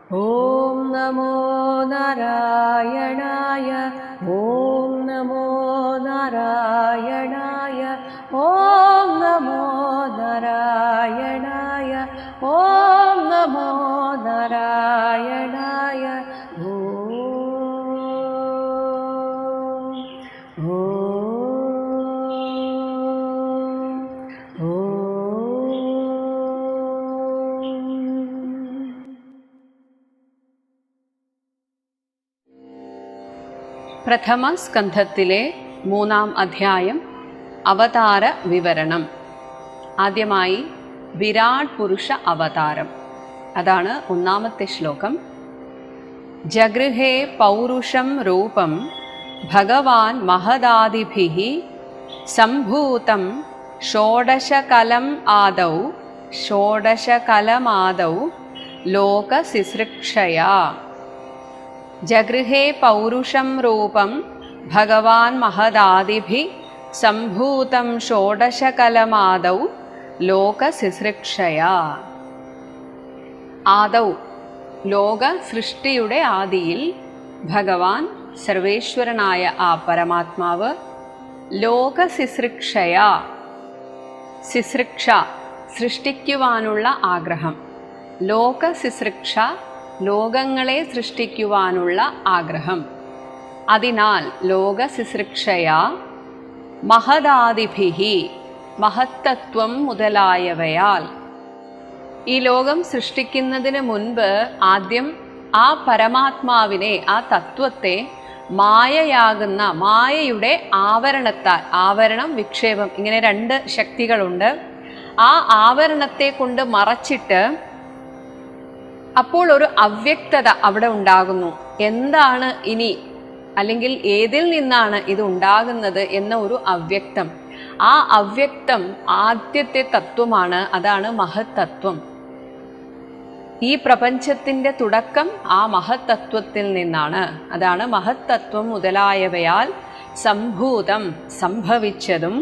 ॐ नमो नारायणाय ॐ नमो नारायणाय ॐ नमो नारायणाय ॐ नमो नारायणाय ॐ ॐ പ്രഥമ സ്കന്ധത്തിലെ മൂന്നാം അധ്യായം അവതാര വിവരണം ആദ്യമായി വിരാട് പുരുഷ അവതാരം അതാണ് ഒന്നാമത്തെ ശ്ലോകം ജഗൃഹേ പൗരുഷം രൂപം ഭഗവാൻ മഹദാദിഭിः സംഭൂതം ഷോഡശകലം ആദൗ ഷോഡശകലമാദൗ ലോകശിസൃക്ഷയാ ജഗൃഹേ പൗരുഷം രൂപം ഭഗവാൻ മഹദാദിഭി സംഭൂതം ഷോഡശകലമാദൗ ലോകശിസൃക്ഷയാ ആദൗ ലോക സൃഷ്ടിയുടെ ആദിയിൽ ഭഗവാൻ സർവേശ്വരനായ ആ പരമാത്മാവ് ലോകശിസൃക്ഷയാ ശിസൃക്ഷ സൃഷ്ടിക്കുവാനുള്ള ആഗ്രഹം ലോകശിസൃക്ഷ ലോകങ്ങളെ സൃഷ്ടിക്കുവാനുള്ള ആഗ്രഹം അതിനാൽ ലോകശിസൃക്ഷയാ മഹദാദിഭിഹി മഹത്തത്വം മുതലായവയാൽ ഈ ലോകം സൃഷ്ടിക്കുന്നതിന് മുൻപ് ആദ്യം ആ പരമാത്മാവിനെ ആ തത്വത്തെ മായയാകുന്ന മായയുടെ ആവരണത്താൽ ആവരണം വിക്ഷേപം ഇങ്ങനെ രണ്ട് ശക്തികളുണ്ട് ആ ആവരണത്തെ കൊണ്ട് മറച്ചിട്ട് അപ്പോൾ ഒരു അവ്യക്തത അവിടെ ഉണ്ടാകുന്നു എന്താണ് ഇനി അല്ലെങ്കിൽ ഏതിൽ നിന്നാണ് ഇത് ഉണ്ടാകുന്നത് എന്ന ഒരു അവ്യക്തം ആ അവ്യക്തം ആദ്യത്തെ തത്വമാണ് അതാണ് മഹത്തത്വം ഈ പ്രപഞ്ചത്തിന്റെ തുടക്കം ആ മഹത്തത്വത്തിൽ നിന്നാണ് അതാണ് മഹത്തത്വം മുതലായവയാൽ സംഭൂതം സംഭവിച്ചതും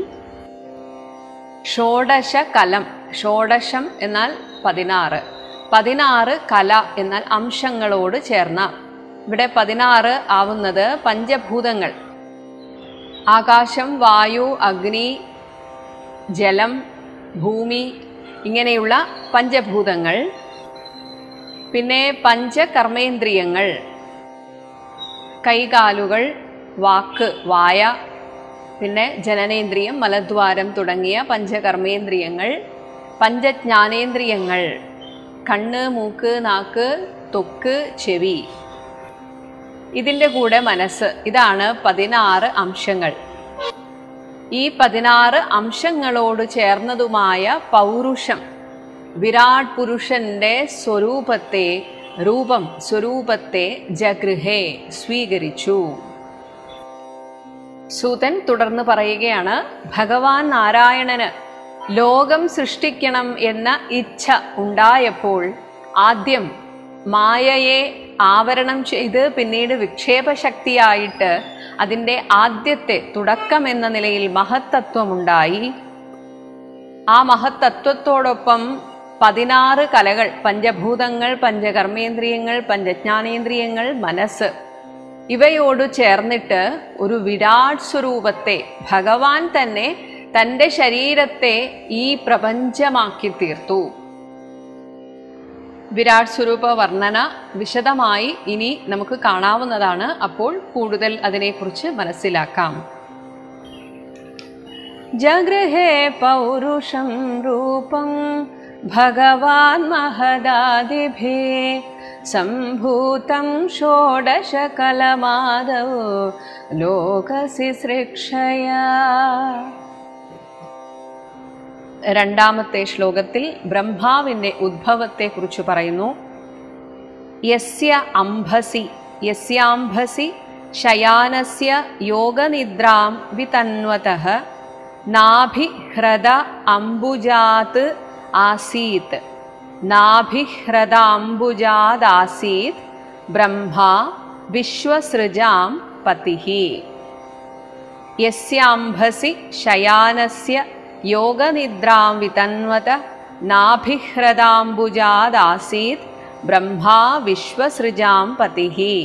ഷോഡശ കലം ഷോഡശം എന്നാൽ പതിനാറ് പതിനാറ് കല എന്നാൽ അംശങ്ങളോട് ചേർന്ന ഇവിടെ പതിനാറ് ആവുന്നത് പഞ്ചഭൂതങ്ങൾ ആകാശം വായു അഗ്നി ജലം ഭൂമി ഇങ്ങനെയുള്ള പഞ്ചഭൂതങ്ങൾ പിന്നെ പഞ്ചകർമ്മേന്ദ്രിയങ്ങൾ കൈകാലുകൾ വാക്ക് വായ പിന്നെ ജനനേന്ദ്രിയം മലദ്വാരം തുടങ്ങിയ പഞ്ചകർമ്മേന്ദ്രിയങ്ങൾ പഞ്ചജ്ഞാനേന്ദ്രിയങ്ങൾ കണ്ണ് മൂക്ക് നാക്ക് തൊക്ക് ചെവി ഇതിൻ്റെ കൂടെ മനസ്സ് ഇതാണ് പതിനാറ് അംശങ്ങൾ ഈ പതിനാറ് അംശങ്ങളോട് ചേർന്നതുമായ പൗരുഷം വിരാട് പുരുഷന്റെ സ്വരൂപത്തെ രൂപം സ്വരൂപത്തെ ജഗൃഹേ സ്വീകരിച്ചു സൂതൻ തുടർന്ന് പറയുകയാണ് ഭഗവാൻ നാരായണന് ലോകം സൃഷ്ടിക്കണം എന്ന ഇച്ഛ ഉണ്ടായപ്പോൾ ആദ്യം മായയെ ആവരണം ചെയ്ത് പിന്നീട് വിക്ഷേപശക്തിയായിട്ട് അതിൻ്റെ ആദ്യത്തെ തുടക്കം എന്ന നിലയിൽ മഹത്തത്വമുണ്ടായി ആ മഹത്തത്വത്തോടൊപ്പം പതിനാറ് കലകൾ പഞ്ചഭൂതങ്ങൾ പഞ്ചകർമ്മേന്ദ്രിയങ്ങൾ പഞ്ചജ്ഞാനേന്ദ്രിയങ്ങൾ മനസ്സ് ഇവയോട് ചേർന്നിട്ട് ഒരു വിരാട് സ്വരൂപത്തെ ഭഗവാൻ തന്നെ തൻ്റെ ശരീരത്തെ ഈ പ്രപഞ്ചമാക്കി തീർത്തു വിരാട് സ്വരൂപ വർണ്ണന വിശദമായി ഇനി നമുക്ക് കാണാവുന്നതാണ് അപ്പോൾ കൂടുതൽ അതിനെക്കുറിച്ച് മനസ്സിലാക്കാം ജഗൃഹേ പൗരുഷം രൂപം ഭഗവാൻ മഹദാദിഭി സംഭൂതം ഷോഡശകലമാദൗ ലോകശിസൃക്ഷയാ രണ്ടാമത്തെ ശ്ലോകത്തിൽ ബ്രഹ്മാവിൻ്റെ ഉദ്ഭവത്തെക്കുറിച്ച് പറയുന്നു യസ്യ അംഭസി യസ്യാംഭസി ശയാനസ്യ യോഗനിദ്രാം വിതന്വതഃ നാഭിഹ്രദ അംബുജാത് ആസീത് നാഭിഹ്രദാംബുജാദാസീത് ബ്രഹ്മാ വിശ്വസൃജാം പതിഃ യസ്യാംഭസി ശയാനസ്യ യോഗനിദ്രാം വിതന്വത നാഭിഹ്രദാംബുജാദാസീത് ബ്രഹ്മാ വിശ്വസൃജാം പതിഹി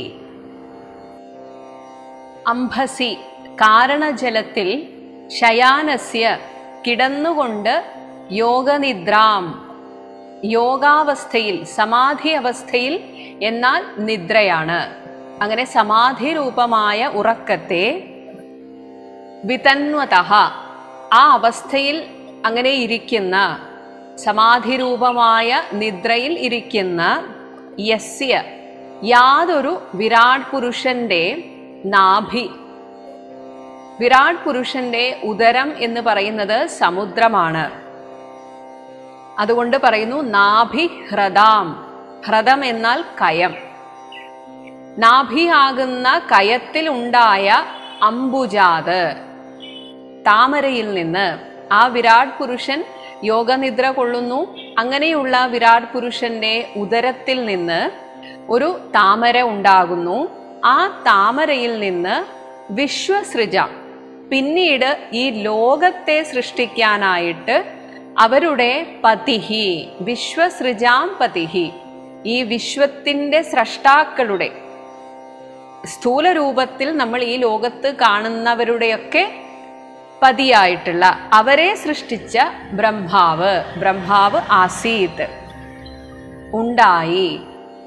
അംഭസി കാരണജലത്തിൽ ശയാനസ്യ കിടന്നുകൊണ്ട് യോഗനിദ്രാം യോഗാവസ്ഥയിൽ സമാധി അവസ്ഥയിൽ എന്നാൽ നിദ്രയാണ് അങ്ങനെ സമാധി രൂപമായ ഉറക്കത്തെ വിതന്വത ആ അവസ്ഥയിൽ അങ്ങനെ ഇരിക്കുന്ന സമാധി രൂപമായ നിദ്രയിൽ ഇരിക്കുന്ന യസ്യ യാതൊരു വിരാട് പുരുഷന്റെ നാഭി വിരാട് പുരുഷന്റെ ഉദരം എന്ന് പറയുന്നത് സമുദ്രമാണ് അതുകൊണ്ട് പറയുന്നു നാഭി ഹ്രദാം ഹ്രദം എന്നാൽ കയം നാഭിയാകുന്ന കയത്തിൽ ഉണ്ടായ അംബുജാത് താമരയിൽ നിന്ന് ആ വിരാട് പുരുഷൻ യോഗനിദ്ര കൊള്ളുന്നു അങ്ങനെയുള്ള വിരാട് പുരുഷന്റെ ഉദരത്തിൽ നിന്ന് ഒരു താമര ഉണ്ടാകുന്നു ആ താമരയിൽ നിന്ന് വിശ്വസൃജ പിന്നീട് ഈ ലോകത്തെ സൃഷ്ടിക്കാനായിട്ട് അവരുടെ പതിഹി വിശ്വസൃജാം പതിഹി ഈ വിശ്വത്തിന്റെ സ്രഷ്ടാക്കളുടെ സ്ഥൂല രൂപത്തിൽ നമ്മൾ ഈ ലോകത്ത് കാണുന്നവരുടെയൊക്കെ പതിയായിട്ടുള്ള അവരെ സൃഷ്ടിച്ച ബ്രഹ്മാവ് ബ്രഹ്മാവ് ആസീത് ഉണ്ടായി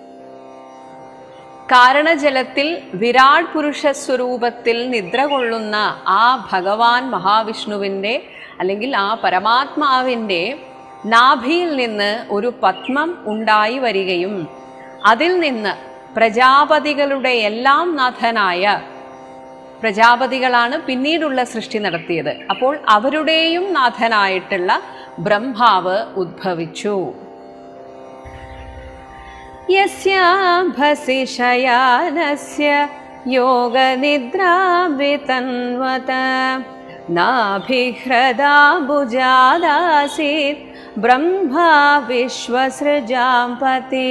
കാരണജലത്തിൽ വിരാട് പുരുഷ സ്വരൂപത്തിൽ നിദ്ര കൊള്ളുന്ന ആ ഭഗവാൻ മഹാവിഷ്ണുവിൻ്റെ അല്ലെങ്കിൽ ആ പരമാത്മാവിൻ്റെ നാഭിയിൽ നിന്ന് ഒരു പത്മം ഉണ്ടായി വരികയും അതിൽ നിന്ന് പ്രജാപതികളുടെ എല്ലാം നാഥനായ പ്രജാപതികളാണ് പിന്നീടുള്ള സൃഷ്ടി നടത്തിയത് അപ്പോൾ അവരുടെയും നാഥനായിട്ടുള്ള ബ്രഹ്മാവ് ഉദ്ഭവിച്ചു യസ്യാഭസി ശയാനസ്യ യോഗനിദ്രാവിതന്വത നാഭിഹ്രദാബുജാദാസീത് ബ്രഹ്മാ വിശ്വസൃജാം പതി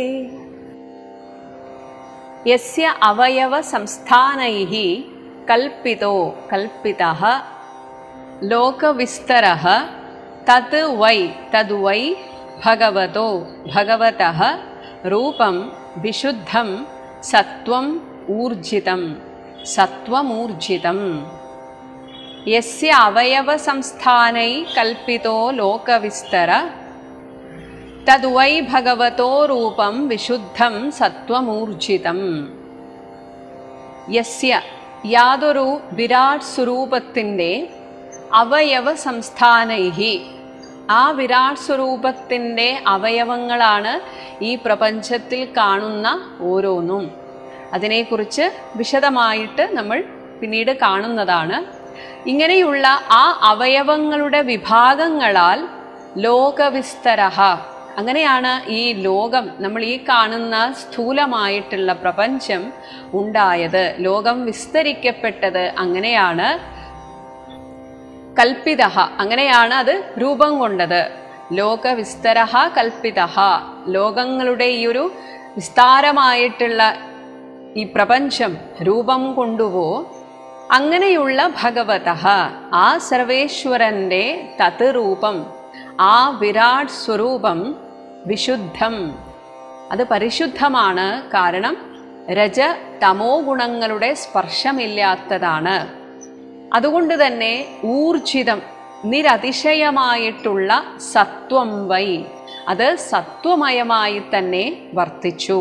യസ്യ അവയവ സംസ്ഥാനൈः കൽപ്പിതോ കൽപ്പിതः ലോകവിസ്തരः തത് വൈ തദ് വൈ ഭഗവതോ ഭഗവതः രൂപം വിശുദ്ധം സത്വം ഊർജിതം സത്വമൂർജിതം യസ്യ അവയവ സംസ്ഥാനൈ കൽപ്പിതോ ലോകവിസ്തര തദ് വൈ ഭഗവതോ രൂപം വിശുദ്ധം സത്വമൂർജിതം യസ്യ യാതൊരു വിരാട് സ്വരൂപത്തിൻ്റെ അവയവ സംസ്ഥാനൈഹി ആ വിരാട് സ്വരൂപത്തിൻ്റെ അവയവങ്ങളാണ് ഈ പ്രപഞ്ചത്തിൽ കാണുന്ന ഓരോന്നും അതിനെക്കുറിച്ച് വിശദമായിട്ട് നമ്മൾ പിന്നീട് കാണുന്നതാണ് ഇങ്ങനെയുള്ള ആ അവയവങ്ങളുടെ വിഭാഗങ്ങളാൽ ലോകവിസ്തരഹ അങ്ങനെയാണ് ഈ ലോകം നമ്മൾ ഈ കാണുന്ന സ്ഥൂലമായിട്ടുള്ള പ്രപഞ്ചം ഉണ്ടായത് ലോകം വിസ്തരിക്കപ്പെട്ടത് അങ്ങനെയാണ് കൽപ്പിത അങ്ങനെയാണ് അത് രൂപം കൊണ്ടത് ലോകവിസ്തര കൽപ്പിത ലോകങ്ങളുടെ ഈ ഒരു വിസ്താരമായിട്ടുള്ള ഈ പ്രപഞ്ചം രൂപം കൊണ്ടുപോ അങ്ങനെയുള്ള ഭഗവത ആ സർവേശ്വരൻ്റെ തത് രൂപം ആ വിരാട് സ്വരൂപം വിശുദ്ധം അത് പരിശുദ്ധമാണ് കാരണം രജ തമോ ഗുണങ്ങളുടെ സ്പർശമില്ലാത്തതാണ് അതുകൊണ്ട് തന്നെ ഊർജിതം നിരതിശയമായിട്ടുള്ള സത്വം വൈ അത് സത്വമയമായി തന്നെ വർത്തിച്ചു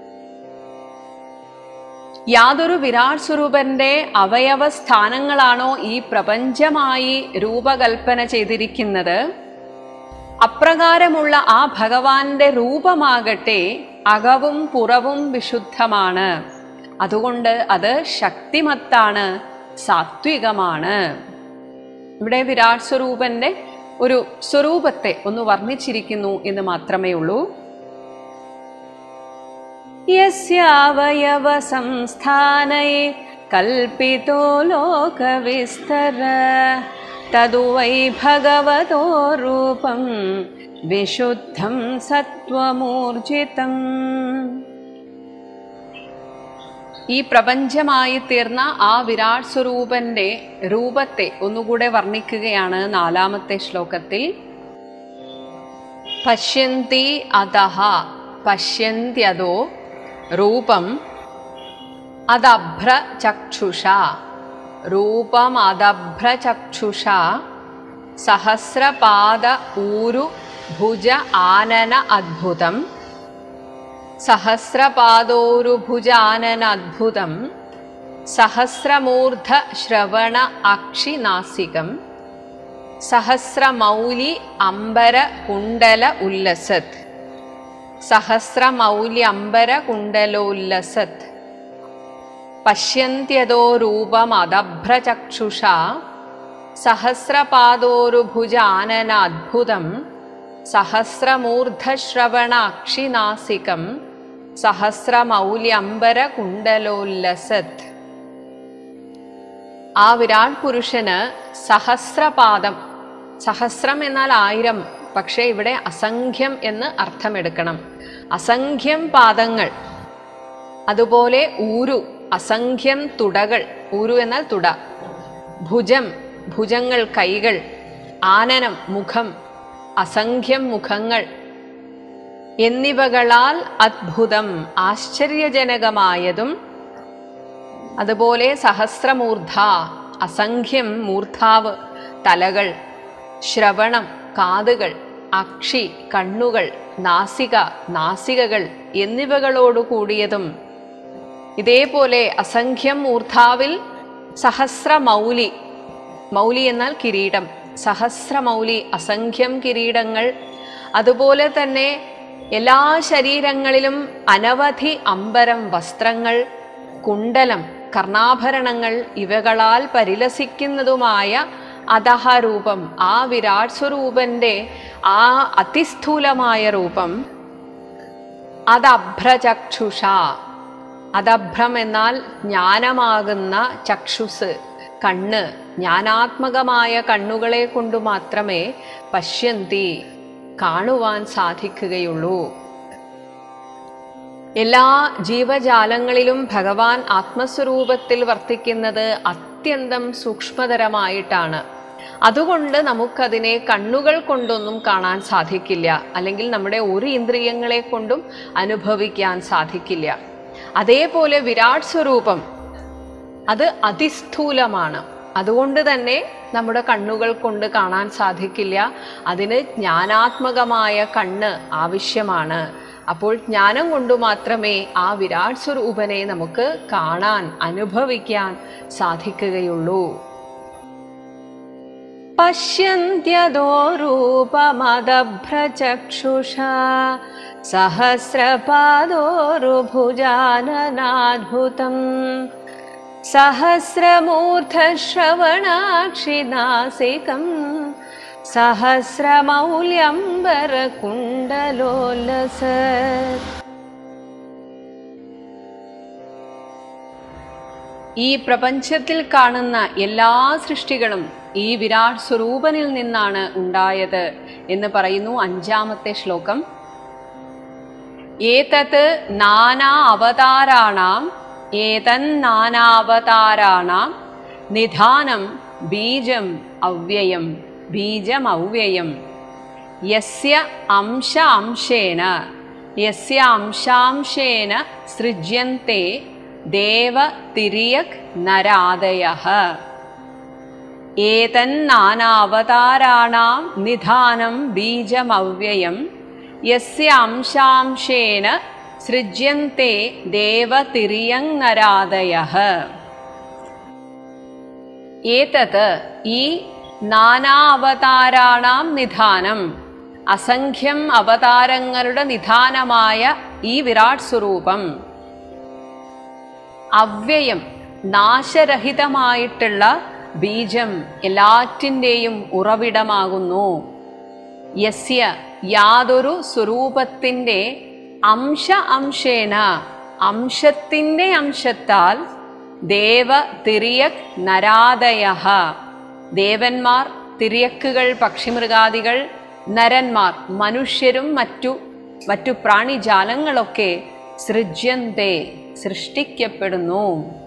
യാതൊരു വിരാട് സ്വരൂപന്റെ അവയവ സ്ഥാനങ്ങളാണോ ഈ പ്രപഞ്ചമായി രൂപകൽപ്പന ചെയ്തിരിക്കുന്നത് അപ്രകാരമുള്ള ആ ഭഗവാന്റെ രൂപമാകട്ടെ അകവും പുറവും വിശുദ്ധമാണ് അതുകൊണ്ട് അത് ശക്തിമത്താണ് സാത്വികമാണ് ഇവിടെ വിരാട് സ്വരൂപന്റെ ഒരു സ്വരൂപത്തെ ഒന്ന് വർണ്ണിച്ചിരിക്കുന്നു എന്ന് മാത്രമേ ഉള്ളൂ യസ്യാവയവ സംസ്ഥാനയെ കൽപ്പിതോ ലോകവിസ്തര തതു വൈ ഭഗവതോ രൂപം വിശുദ്ധം സത്വമൂർജിതം ഈ പ്രപഞ്ചമായി തീർന്ന ആ വിരാട് സ്വരൂപന്റെ രൂപത്തെ ഒന്നുകൂടെ വർണ്ണിക്കുകയാണ് നാലാമത്തെ ശ്ലോകത്തിൽ പശ്യന്തി അധഹ പശ്യന്ത്യതോ രൂപം അദഭ്രചക്ഷുഷ രൂപമദഭ്രചക്ഷുഷ സഹസ്രപാദ ഊരു ഭുജ ആനന അദ്ഭുതം സഹസ്രപാദോരുഭുജാനന അദ്ഭുതം സഹസ്രമൂർധ ശ്രവണ അക്ഷിനാസികം സഹസ്രമൗലി അംബര കുണ്ടല ഉല്ലസത് സഹസ്രമൗലി അംബര കുണ്ടലോല്ലസത് പശ്യന്ത്യതോ രൂപമദഭ്രചക്ഷുഷ സഹസ്രപാദോരുഭുജാനന അദ്ഭുതം സഹസ്രമൂർധശ്രവണ അക്ഷിനാസികം സഹസ്രമൗല്യംബര കുണ്ടലോല്ലസത് ആ വിരാട് പുരുഷന് സഹസ്രപാദം സഹസ്രം എന്നാൽ ആയിരം പക്ഷേ ഇവിടെ അസംഖ്യം എന്ന് അർത്ഥമെടുക്കണം അസംഖ്യം പാദങ്ങൾ അതുപോലെ ഊരു അസംഖ്യം തുടകൾ ഊരു എന്നാൽ തുട ഭുജം ഭുജങ്ങൾ കൈകൾ ആനനം മുഖം അസംഖ്യം മുഖങ്ങൾ എന്നിവകളാൽ അദ്ഭുതം ആശ്ചര്യജനകമായതും അതുപോലെ സഹസ്രമൂർധ അസംഖ്യം മൂർധാവ് തലകൾ ശ്രവണം കാതുകൾ അക്ഷി കണ്ണുകൾ നാസിക നാസികകൾ എന്നിവകളോടു കൂടിയതും ഇതേപോലെ അസംഖ്യം മൂർധാവിൽ സഹസ്രമൗലി മൗലി എന്നാൽ കിരീടം സഹസ്രമൗലി അസംഖ്യം കിരീടങ്ങൾ അതുപോലെ തന്നെ എല്ലാ ശരീരങ്ങളിലും അനവധി അമ്പരം വസ്ത്രങ്ങൾ കുണ്ടലം കർണാഭരണങ്ങൾ ഇവകളാൽ പരിലസിക്കുന്നതുമായ അധഹ രൂപം ആ വിരാട് സ്വരൂപന്റെ ആ അതിസ്ഥൂലമായ രൂപം അതഭ്രചക്ഷുഷ അതഭ്രം എന്നാൽ ജ്ഞാനമാകുന്ന ചക്ഷുസ് കണ്ണ് ജ്ഞാനാത്മകമായ കണ്ണുകളെ കൊണ്ട് മാത്രമേ പശ്യന്തി കാണുവാൻ സാധിക്കുകയുള്ളൂ എല്ലാ ജീവജാലങ്ങളിലും ഭഗവാൻ ആത്മസ്വരൂപത്തിൽ വർത്തിക്കുന്നത് അത്യന്തം സൂക്ഷ്മതരമായിട്ടാണ് അതുകൊണ്ട് നമുക്കതിനെ കണ്ണുകൾ കൊണ്ടൊന്നും കാണാൻ സാധിക്കില്ല അല്ലെങ്കിൽ നമ്മുടെ ഒരു ഇന്ദ്രിയങ്ങളെ കൊണ്ടും അനുഭവിക്കാൻ സാധിക്കില്ല അതേപോലെ വിരാട് സ്വരൂപം അത് അതിസ്ഥൂലമാണ് അതുകൊണ്ട് തന്നെ നമ്മുടെ കണ്ണുകൾ കൊണ്ട് കാണാൻ സാധിക്കില്ല അതിന് ജ്ഞാനാത്മകമായ കണ്ണ് ആവശ്യമാണ് അപ്പോൾ ജ്ഞാനം കൊണ്ട് മാത്രമേ ആ വിരാട് സ്വരൂപനെ നമുക്ക് കാണാൻ അനുഭവിക്കാൻ സാധിക്കുകയുള്ളൂ പശ്യന്ത്യതോ രൂപമദഭ്രചക്ഷുഷ സഹസ്രപാദോരുഭുജാനനാദ്ഭുതം സഹസ്രമൂർധശ്രവണാക്ഷിനാസികം സഹസ്രമൗല്യംബരകുണ്ടലോലസ ഈ പ്രപഞ്ചത്തിൽ കാണുന്ന എല്ലാ സൃഷ്ടികളും ഈ വിരാട് സ്വരൂപനിൽ നിന്നാണ് ഉണ്ടായത് എന്ന് പറയുന്നു അഞ്ചാമത്തെ ശ്ലോകം ഏതത് നാനാ അവതാരാണാം ഏതന്നാനാവതാരാണാം നിധാനം ബീജം അവ്യയം ബീജം അവ്യയം യസ്യ അംശ അംശേന യസ്യ അംശാംശേന സൃജ്യന്തെ ദേവ തിരിയക് നരാദയഃ ഏതന്നാനാവതാരാണാം നിധാനം ബീജമവ്യയം യസ്യ അംശാംശേന സൃജ്യന്തെ ദേവതിരിയങ് നരാദയഃ ഏതത് ഈ നാനാ അവതാരാണാം നിധാനം അസംഖ്യം അവതാരങ്ങളുടെ നിധാനമായ ഈ വിരാട് സ്വരൂപം അവ്യയം നാശരഹിതമായിട്ടുള്ള ബീജം എല്ലാറ്റിൻ്റെയും ഉറവിടമാകുന്നു യസ്യ യാതൊരു സ്വരൂപത്തിൻ്റെ അംശ അംശേന അംശത്തിൻ്റെ അംശത്താൽ ദേവ തിരിയക് നരാദയ ദേവന്മാർ തിരിയക്കുകൾ പക്ഷിമൃഗാദികൾ നരന്മാർ മനുഷ്യരും മറ്റു മറ്റു പ്രാണിജാലങ്ങളൊക്കെ സൃജ്യന്തേ സൃഷ്ടിക്കപ്പെടുന്നു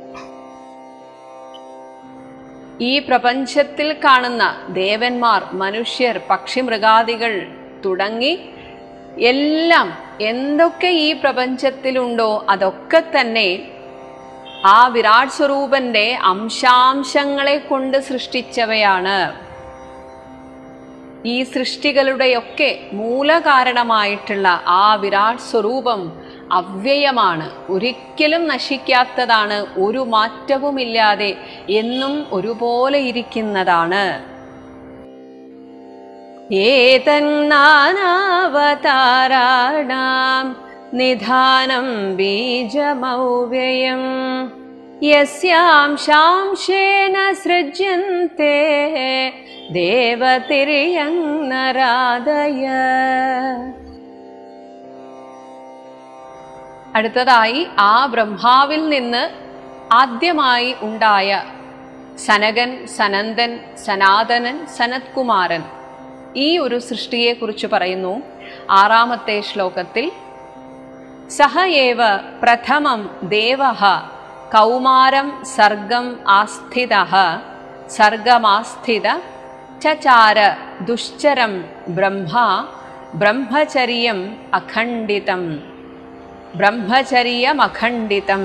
ഈ പ്രപഞ്ചത്തിൽ കാണുന്ന ദേവന്മാർ മനുഷ്യർ പക്ഷിമൃഗാദികൾ തുടങ്ങി എല്ലാം എന്തൊക്കെ ഈ പ്രപഞ്ചത്തിലുണ്ടോ അതൊക്കെ തന്നെ ആ വിരാട് സ്വരൂപന്റെ അംശാംശങ്ങളെ കൊണ്ട് സൃഷ്ടിച്ചവയാണ് ഈ സൃഷ്ടികളുടെയൊക്കെ മൂലകാരണമായിട്ടുള്ള ആ വിരാട് സ്വരൂപം അവ്യയമാണ് ഒരിക്കലും നശിക്കാത്തതാണ് ഒരു മാറ്റവുമില്ലാതെ എന്നും ഒരുപോലെ ഇരിക്കുന്നതാണ് ഏതന്നാനാവതാരാണാം നിധാനം ബീജമൗവ്യയം യസ്യാംശാംശേന സൃജ്യന്തെ ദേവതിര്യങ്ങരാധയ അടുത്തതായി ആ ബ്രഹ്മാവിൽ നിന്ന് ആദ്യമായി ഉണ്ടായ സനകൻ സനന്ദൻ സനാതനൻ സനത്കുമാരൻ ഈ ഒരു സൃഷ്ടിയെക്കുറിച്ച് പറയുന്നു ആറാമത്തെ ശ്ലോകത്തിൽ സഹ ഏവ പ്രഥമം ദേവ കൗമാരം സർഗം ആസ്ഥിത സർഗമാസ്ഥിത ചചാര ദുശ്ചരം ബ്രഹ്മ ബ്രഹ്മചര്യം അഖണ്ഡിതം ബ്രഹ്മചര്യമഖണ്ഡിതം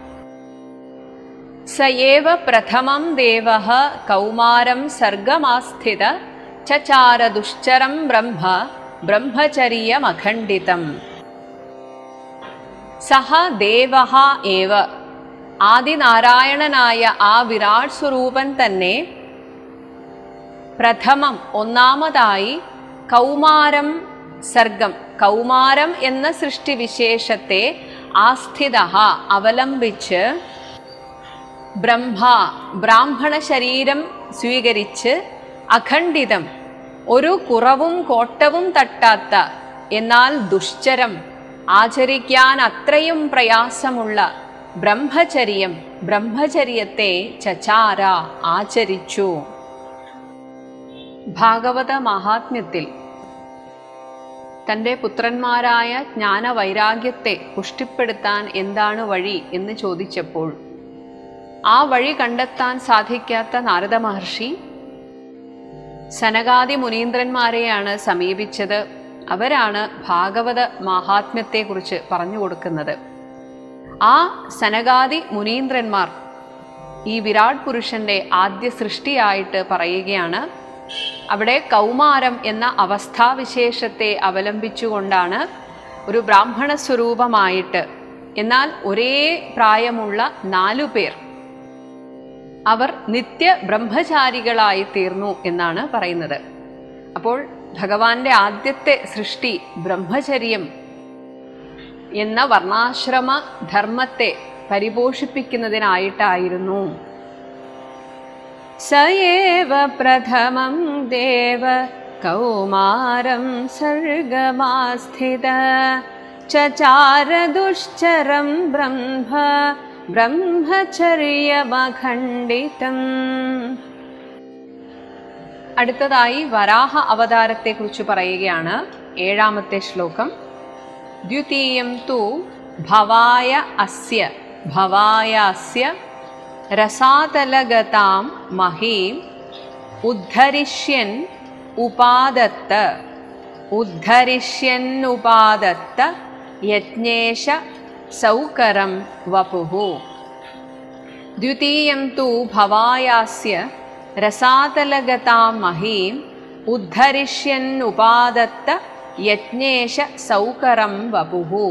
സ ഏവ പ്രഥമം ദേവ കൗമാരം സർഗമാസ്ഥിത ചചാര ദുശ്ചരം ബ്രഹ്മ ബ്രഹ്മചര്യമഖണ്ഡിതം സഹ ദേവ ഏവ ആദിനാരായണനായ ആ വിരാട് സ്വരൂപൻ തന്നെ പ്രഥമം ഒന്നാമതായി കൗമാരം സർഗം കൗമാരം എന്ന സൃഷ്ടിവിശേഷത്തെ ആസ്ഥിത അവലംബിച്ച് ബ്രഹ്മ ബ്രാഹ്മണ ശരീരം സ്വീകരിച്ച് അഖണ്ഡിതം ഒരു കുറവും കോട്ടവും തട്ടാത്ത എന്നാൽ ദുശ്ചരം ആചരിക്കാൻ അത്രയും പ്രയാസമുള്ള ബ്രഹ്മചര്യം ബ്രഹ്മചര്യത്തെ ചചാര ആചരിച്ചു ഭാഗവത മഹാത്മ്യത്തിൽ തൻ്റെ പുത്രന്മാരായ ജ്ഞാനവൈരാഗ്യത്തെ പുഷ്ടിപ്പെടുത്താൻ എന്താണ് വഴി എന്ന് ചോദിച്ചപ്പോൾ ആ വഴി കണ്ടെത്താൻ സാധിക്കാത്ത നാരദ മഹർഷി സനകാദി മുനീന്ദ്രന്മാരെയാണ് സമീപിച്ചത് അവരാണ് ഭാഗവത മാഹാത്മ്യത്തെക്കുറിച്ച് പറഞ്ഞു കൊടുക്കുന്നത് ആ സനകാദി മുനീന്ദ്രന്മാർ ഈ വിരാട് പുരുഷന്റെ ആദ്യ സൃഷ്ടിയായിട്ട് പറയുകയാണ് അവിടെ കൗമാരം എന്ന അവസ്ഥാവിശേഷത്തെ അവലംബിച്ചുകൊണ്ടാണ് ഒരു ബ്രാഹ്മണ സ്വരൂപമായിട്ട് എന്നാൽ ഒരേ പ്രായമുള്ള നാലു പേർ അവർ നിത്യ ബ്രഹ്മചാരികളായി തീർന്നു എന്നാണ് പറയുന്നത് അപ്പോൾ ഭഗവാന്റെ ആദ്യത്തെ സൃഷ്ടി ബ്രഹ്മചര്യം എന്ന വർണ്ണാശ്രമ ധർമ്മത്തെ പരിപോഷിപ്പിക്കുന്നതിനായിട്ടായിരുന്നു സയേവ പ്രഥമം ദേവ കൗമാരം സർഗമാസ്ഥിത ചചാര ദുശ്ചരം ബ്രഹ്മ ബ്രഹ്മചര്യമഖണ്ഡിതം അടുത്തതായി വരാഹ അവതാരത്തെക്കുറിച്ച് പറയുകയാണ് ഏഴാമത്തെ ശ്ലോകം ദ്വിതീയം തു ഭവായ അസ്യ ഭവായ അസ്യ രസാതലഗതാം മഹീം ഉദ്ധരിഷ്യൻ ഉപാദത്ത ഉദ്ധരിഷ്യൻ ഉപാദത്ത യജ്ഞേശ സൗകരം വപുഹു ദ്വിതീയം തു ഭവായാസ്യ രസാതലഗതാം മഹീം ഉദ്ധരിഷ്യൻ ഉപാദത്ത യജ്ഞേശ സൗകരം വപുഹു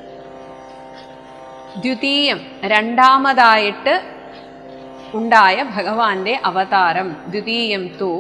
ദ്വിതീയം രണ്ടാമതായിട്ട് ഉണ്ടായ ഭഗവാന്റെ അവതാരം ദ്വിതീയം തു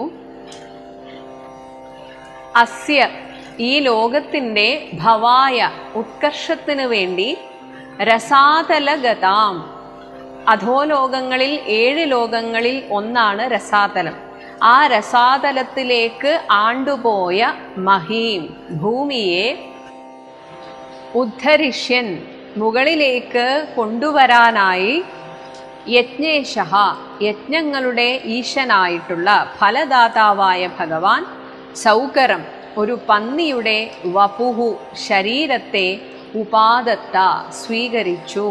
അസ്യ ഈ ലോകത്തിൻ്റെ ഭവായ ഉത്കർഷത്തിന് വേണ്ടി രസാതലഗതാം അധോലോകങ്ങളിൽ ഏഴ് ലോകങ്ങളിൽ ഒന്നാണ് രസാതലം ആ രസാതലത്തിലേക്ക് ആണ്ടുപോയ മഹീം ഭൂമിയെ ഉദ്ധരിഷ്യൻ മുകളിലേക്ക് കൊണ്ടുവരാനായി യജ്ഞേശ യജ്ഞങ്ങളുടെ ഈശനായിട്ടുള്ള ഫലദാതാവായ ഭഗവാൻ സൗകരം ഒരു പന്നിയുടെ വപുഹു ശരീരത്തെ ഉപാദത്ത സ്വീകരിച്ചു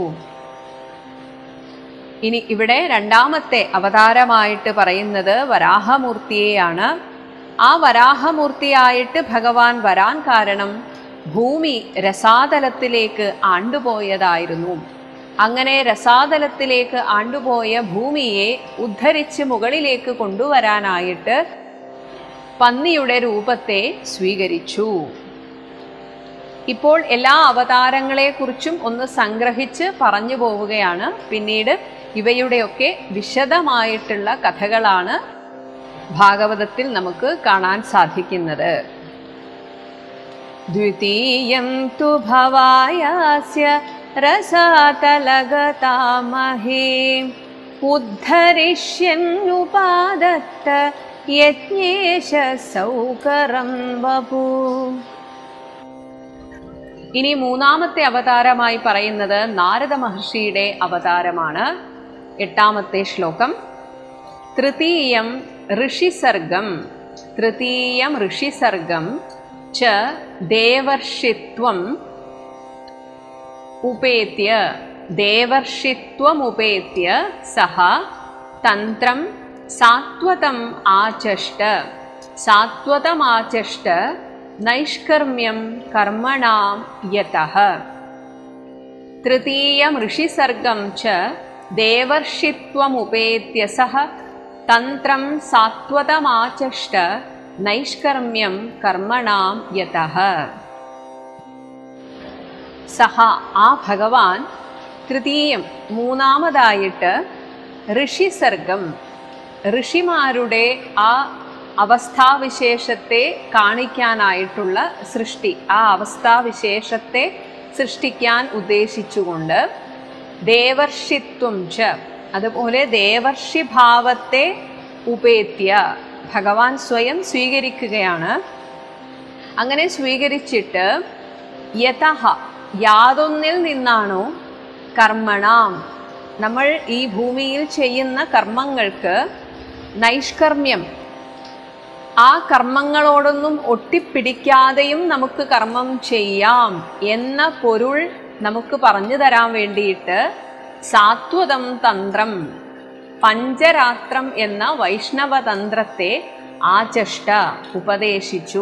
ഇനി ഇവിടെ രണ്ടാമത്തെ അവതാരമായിട്ട് പറയുന്നത് വരാഹമൂർത്തിയെയാണ് ആ വരാഹമൂർത്തിയായിട്ട് ഭഗവാൻ വരാൻ കാരണം ഭൂമി രസാതലത്തിലേക്ക് ആണ്ടുപോയതായിരുന്നു അങ്ങനെ രസാതലത്തിലേക്ക് ആണ്ടുപോയ ഭൂമിയെ ഉദ്ധരിച്ച് മുകളിലേക്ക് കൊണ്ടുവരാനായിട്ട് പന്നിയുടെ രൂപത്തെ സ്വീകരിച്ചു ഇപ്പോൾ എല്ലാ അവതാരങ്ങളെക്കുറിച്ചും ഒന്ന് സംഗ്രഹിച്ച് പറഞ്ഞു പോവുകയാണ് പിന്നീട് ഇവയുടെയൊക്കെ വിശദമായിട്ടുള്ള കഥകളാണ് ഭാഗവതത്തിൽ നമുക്ക് കാണാൻ സാധിക്കുന്നത് ദ്വിതീയം തു ഭവായാസ്യ രസാതലഗതാമഹേ ഉദ്ധരിഷ്യന്നുപാദത്ത യജ്ഞേശ സൗകരം വപു ഇനി മൂന്നാമത്തെ അവതാരമായി പറയുന്നത് നാരദ മഹർഷിയുടെ അവതാരമാണ് എട്ടാമത്തെ ശ്ലോകം തൃതീയം ഋഷിസർഗം തൃതീയം ഋഷിസർഗം ച ദേവർഷിത്വം ഉപേത്യ ദേവർഷിത്വമുപേത്യ സഹ തന്ത്രം സാത്വതം ആചഷ്ട സാത്വതമാചഷ്ട നൈഷ്കർമ്മ്യം കർമ്മണാം യതഃ തൃതീയം ഋഷിസർഗം ച ദേവർഷിത്വമുപേത്യ സഹ തന്ത്രം സാത്വതമാചഷ്ട നൈഷ്കർമ്മ്യം കർമ്മണാം യതഃ സഹ ആ ഭഗവാൻ തൃതീയം മൂന്നാമതായിട്ട് ഋഷിസർഗം ഋഷിമാരുടെ ആ അവസ്ഥാവിശേഷത്തെ കാണിക്കാനായിട്ടുള്ള സൃഷ്ടി ആ അവസ്ഥാവിശേഷത്തെ സൃഷ്ടിക്കാൻ ഉദ്ദേശിച്ചുകൊണ്ട് ദേവർഷിത്വം ച അതുപോലെ ദേവർഷി ഭാവത്തെ ഉപേത്യ ഭഗവാൻ സ്വയം സ്വീകരിക്കുകയാണ് അങ്ങനെ സ്വീകരിച്ചിട്ട് യഥഹ യാതൊന്നിൽ നിന്നാണോ കർമ്മണാം നമ്മൾ ഈ ഭൂമിയിൽ ചെയ്യുന്ന കർമ്മങ്ങൾക്ക് നൈഷ്കർമ്മ്യം ആ കർമ്മങ്ങളോടൊന്നും ഒട്ടിപ്പിടിക്കാതെയും നമുക്ക് കർമ്മം ചെയ്യാം എന്ന പൊരുൾ നമുക്ക് പറഞ്ഞു തരാൻ വേണ്ടിയിട്ട് സാത്വതം തന്ത്രം പഞ്ചരാത്രം എന്ന വൈഷ്ണവ തന്ത്രത്തെ ആചഷ്ട ഉപദേശിച്ചു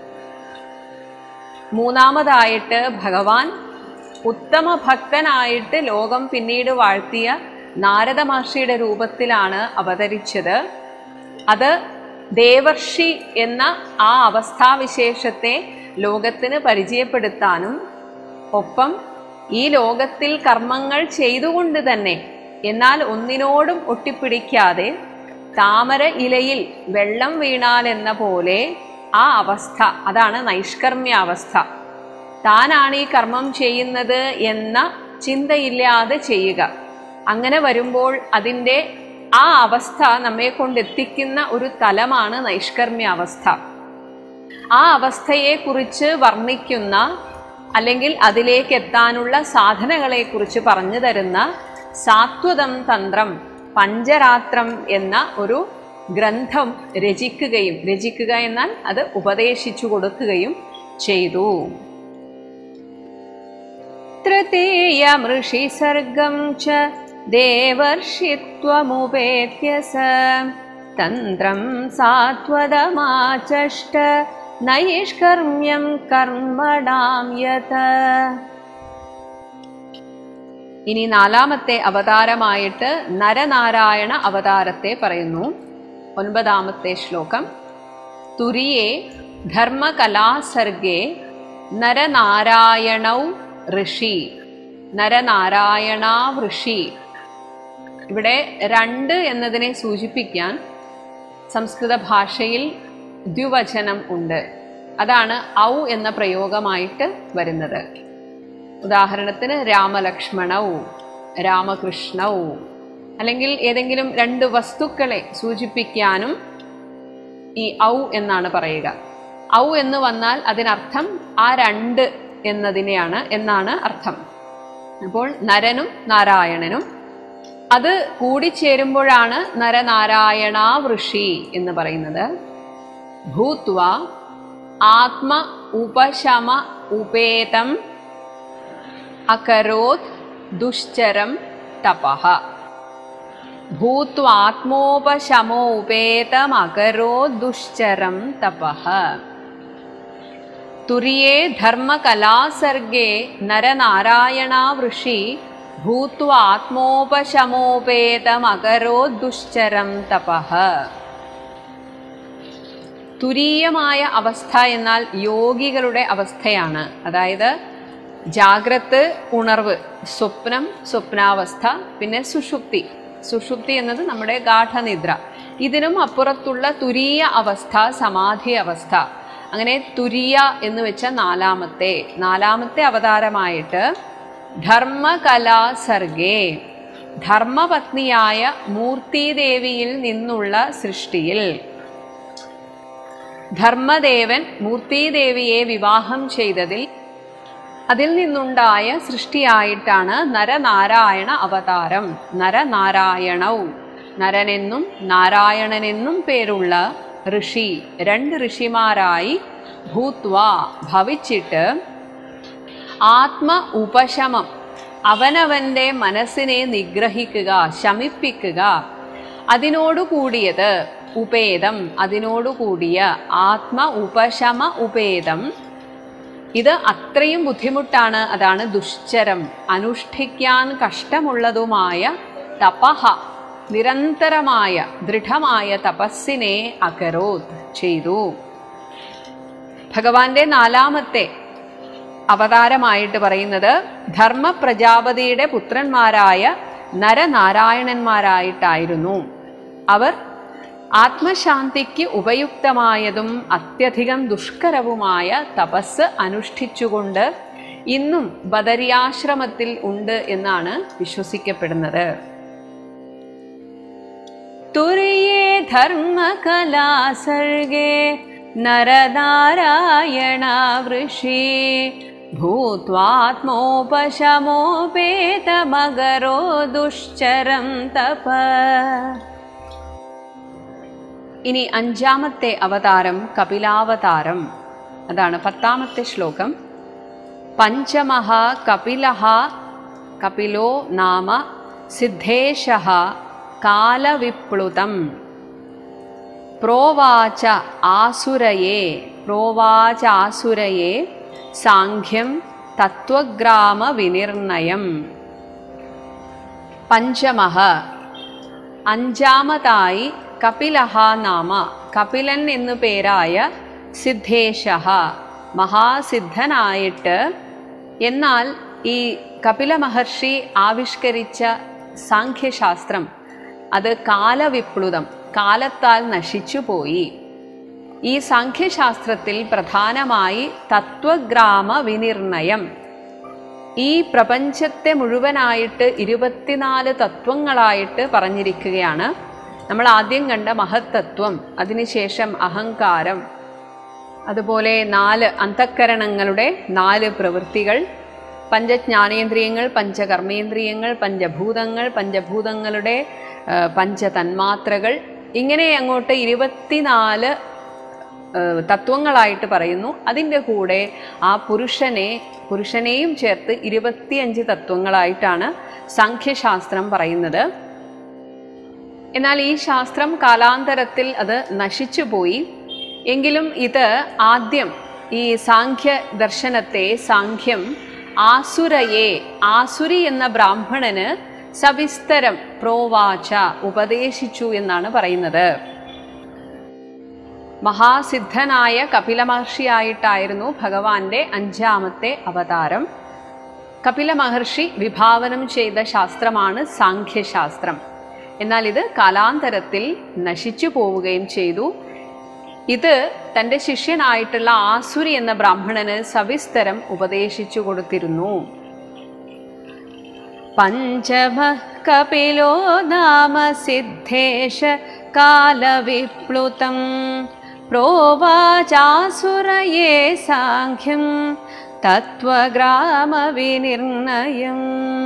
മൂന്നാമതായിട്ട് ഭഗവാൻ ഉത്തമ ഭക്തനായിട്ട് ലോകം പിന്നീട് വാഴ്ത്തിയ നാരദ മഹർഷിയുടെ രൂപത്തിലാണ് അവതരിച്ചത് അത് ദേവർഷി എന്ന ആ അവസ്ഥാവിശേഷത്തെ ലോകത്തിന് പരിചയപ്പെടുത്താനും ഒപ്പം ഈ ലോകത്തിൽ കർമ്മങ്ങൾ ചെയ്തുകൊണ്ട് തന്നെ എന്നാൽ ഒന്നിനോടും ഒട്ടിപ്പിടിക്കാതെ താമര ഇലയിൽ വെള്ളം വീണാൽ എന്ന പോലെ ആ അവസ്ഥ അതാണ് നൈഷ്കർമ്മ്യാവസ്ഥ താനാണ് ഈ കർമ്മം ചെയ്യുന്നത് എന്ന ചിന്തയില്ലാതെ ചെയ്യുക അങ്ങനെ വരുമ്പോൾ അതിൻ്റെ ആ അവസ്ഥ നമ്മെ കൊണ്ടെത്തിക്കുന്ന ഒരു തലമാണ് നൈഷ്കർമ്മ്യാവസ്ഥ ആ അവസ്ഥയെക്കുറിച്ച് വർണ്ണിക്കുന്ന അല്ലെങ്കിൽ അതിലേക്ക് എത്താനുള്ള സാധനങ്ങളെക്കുറിച്ച് പറഞ്ഞു തരുന്ന സാത്വതം തന്ത്രം പഞ്ചരാത്രം എന്ന ഒരു ഗ്രന്ഥം രചിക്കുകയും രചിക്കുക എന്നാൽ അത് ഉപദേശിച്ചു കൊടുക്കുകയും ചെയ്തു തൃതീയമൃഷിസർഗം ച ദേവർഷിത്വമുപേത്യ സ തന്ത്രം സാത്വതമാചഷ്ട നൈഷ്കർമ്മ്യം കർമ്മണാം യത ഇനി നാലാമത്തെ അവതാരമായിട്ട് നരനാരായണ അവതാരത്തെ പറയുന്നു ഒൻപതാമത്തെ ശ്ലോകം തുരിയേ ധർമ്മകലാസർഗേ നരനാരായണൗ ഋഷി നരനാരായണ ഋഷി ഇവിടെ രണ്ട് എന്നതിനെ സൂചിപ്പിക്കാൻ സംസ്കൃത ഭാഷയിൽ ദ്വിവചനം ഉണ്ട് അതാണ് ഔ എന്ന പ്രയോഗമായിട്ട് വരുന്നത് ഉദാഹരണത്തിന് രാമലക്ഷ്മണവും രാമകൃഷ്ണവും അല്ലെങ്കിൽ ഏതെങ്കിലും രണ്ട് വസ്തുക്കളെ സൂചിപ്പിക്കാനും ഈ ഔ എന്നാണ് പറയുക ഔ എന്ന് വന്നാൽ അതിനർത്ഥം ആ രണ്ട് എന്നതിനെയാണ് എന്നാണ് അർത്ഥം അപ്പോൾ നരനും നാരായണനും അത് കൂടിച്ചേരുമ്പോഴാണ് നരനാരായണ വൃഷി എന്ന് പറയുന്നത് ഭൂത്വ ആത്മ ഉപശമ ഉപേതം അകരോത് ദുശ്ചരം തപഃ ഭൂത്വാത്മോപശമോപേതമകരോ ദുശ്ചരം തപഃ തുരിയേ ധർമ്മകലാസർഗേ നരനാരായണാവൃഷി ഭൂത്വാത്മോപശമോപേതമകരോ ദുശ്ചരം തപഃ തുരീയമായ അവസ്ഥ എന്നാൽ യോഗികളുടെ അവസ്ഥയാണ് അതായത് ജാഗ്രത് ഉണർവ് സ്വപ്നം സ്വപ്നാവസ്ഥ പിന്നെ സുഷുപ്തി സുഷുപ്തി എന്നത് നമ്മുടെ ഗാഠനിദ്ര ഇതിനും അപ്പുറത്തുള്ള തുരീയ അവസ്ഥ സമാധി അവസ്ഥ അങ്ങനെ തുരിയ എന്ന് വെച്ച നാലാമത്തെ നാലാമത്തെ അവതാരമായിട്ട് ധർമ്മകലാസർഗേ ധർമ്മപത്നിയായ മൂർത്തിദേവിയിൽ നിന്നുള്ള സൃഷ്ടിയിൽ ധർമ്മദേവൻ മൂർത്തിദേവിയെ വിവാഹം ചെയ്തതിൽ അതിൽ നിന്നുണ്ടായ സൃഷ്ടിയായിട്ടാണ് നരനാരായണ അവതാരം നരനാരായണവും നരനെന്നും നാരായണനെന്നും പേരുള്ള ഋഷി രണ്ട് ഋഷിമാരായി ഭൂത്വ ഭവിച്ചിട്ട് ആത്മ ഉപശമം അവനവൻ്റെ മനസ്സിനെ നിഗ്രഹിക്കുക ശമിപ്പിക്കുക അതിനോടു കൂടിയത് ഉപേദം അതിനോടു കൂടിയ ആത്മ ഉപശമ ഉപേദം ഇത് അത്രയും ബുദ്ധിമുട്ടാണ് അതാണ് ദുശ്ചരം അനുഷ്ഠിക്കാൻ കഷ്ടമുള്ളതുമായ തപഹ നിരന്തരമായ ദൃഢമായ തപസ്സിനെ അകരോത് ചെയ്തു ഭഗവാന്റെ നാലാമത്തെ അവതാരമായിട്ട് പറയുന്നത് ധർമ്മ പ്രജാപതിയുടെ പുത്രന്മാരായ നരനാരായണന്മാരായിട്ടായിരുന്നു അവർ ആത്മശാന്തിക്ക് ഉപയുക്തമായതും അത്യധികം ദുഷ്കരവുമായ തപസ് അനുഷ്ഠിച്ചുകൊണ്ട് ഇന്നും ബദരിയാശ്രമത്തിൽ ഉണ്ട് എന്നാണ് വിശ്വസിക്കപ്പെടുന്നത് തുര്യേ ധർമ്മകലാസർഗേ നരനാരായണ വൃഷി ഭൂത്വാത്മോപശമോപേതമകരോ ദുശ്ചരം തപ ഇനി അഞ്ചാമത്തെ അവതാരം കപിലാവതാരം അതാണ് പത്താമത്തെ ശ്ലോകം പഞ്ചമഃ കപിലഃ കപിലോ നാമ സിദ്ധേശ കാലവിപ്ലുതം പ്രോവാച ആസുരയേ പ്രോവാച ആസുരയേ സാഖ്യം തത്വഗ്രാമ വിനിർണയം പഞ്ചമഃ അഞ്ചാമതായി കപിലഹ നാമ കപിലൻ എന്നു പേരായ സിദ്ധേശ മഹാസിദ്ധനായിട്ട് എന്നാൽ ഈ കപില മഹർഷി ആവിഷ്കരിച്ച സാഖ്യശാസ്ത്രം അത് കാലവിപ്ലുതം കാലത്താൽ നശിച്ചുപോയി ഈ സാഖ്യശാസ്ത്രത്തിൽ പ്രധാനമായി തത്വഗ്രാമ വിനിർണയം ഈ പ്രപഞ്ചത്തെ മുഴുവനായിട്ട് ഇരുപത്തിനാല് തത്വങ്ങളായിട്ട് പറഞ്ഞിരിക്കുകയാണ് നമ്മൾ ആദ്യം കണ്ട മഹത്തത്വം അതിനുശേഷം അഹങ്കാരം അതുപോലെ നാല് അന്തഃക്കരണങ്ങളുടെ നാല് പ്രവൃത്തികൾ പഞ്ചജ്ഞാനേന്ദ്രിയങ്ങൾ പഞ്ചകർമ്മേന്ദ്രിയങ്ങൾ പഞ്ചഭൂതങ്ങൾ പഞ്ചഭൂതങ്ങളുടെ ആ, പഞ്ചതന്മാത്രകൾ ഇങ്ങനെ അങ്ങോട്ട് ഇരുപത്തിനാല് ആ, തത്വങ്ങളായിട്ട് പറയുന്നു അതിൻ്റെ കൂടെ ആ പുരുഷനെ പുരുഷനെയും ചേർത്ത് ഇരുപത്തിയഞ്ച് തത്വങ്ങളായിട്ടാണ് സാഖ്യശാസ്ത്രം പറയുന്നത് എന്നാൽ ഈ ശാസ്ത്രം കാലാന്തരത്തിൽ അത് നശിച്ചുപോയി എങ്കിലും ഇത് ആദ്യം ഈ സാഖ്യ ദർശനത്തെ സാഖ്യം ആസുരയെ ആസുരി എന്ന ബ്രാഹ്മണന് സവിസ്തരം പ്രോവാച ഉപദേശിച്ചു എന്നാണ് പറയുന്നത് മഹാസിദ്ധനായ കപില മഹർഷിയായിട്ടായിരുന്നു ഭഗവാന്റെ അഞ്ചാമത്തെ അവതാരം കപില മഹർഷി വിഭാവനം ചെയ്ത ശാസ്ത്രമാണ് സാഖ്യശാസ്ത്രം എന്നാൽ ഇത് കാലാന്തരത്തിൽ നശിച്ചു പോവുകയും ചെയ്തു ഇത് തൻ്റെ ശിഷ്യനായിട്ടുള്ള ആസുരി എന്ന ബ്രാഹ്മണന് സവിസ്തരം ഉപദേശിച്ചു കൊടുത്തിരുന്നു പഞ്ചമ കപിലോ നാമ സിദ്ധേശ കാലവിപ്ലുതം പ്രോവാചാസുരയേ സാഖ്യം തത്വഗ്രാമവിനിർണയം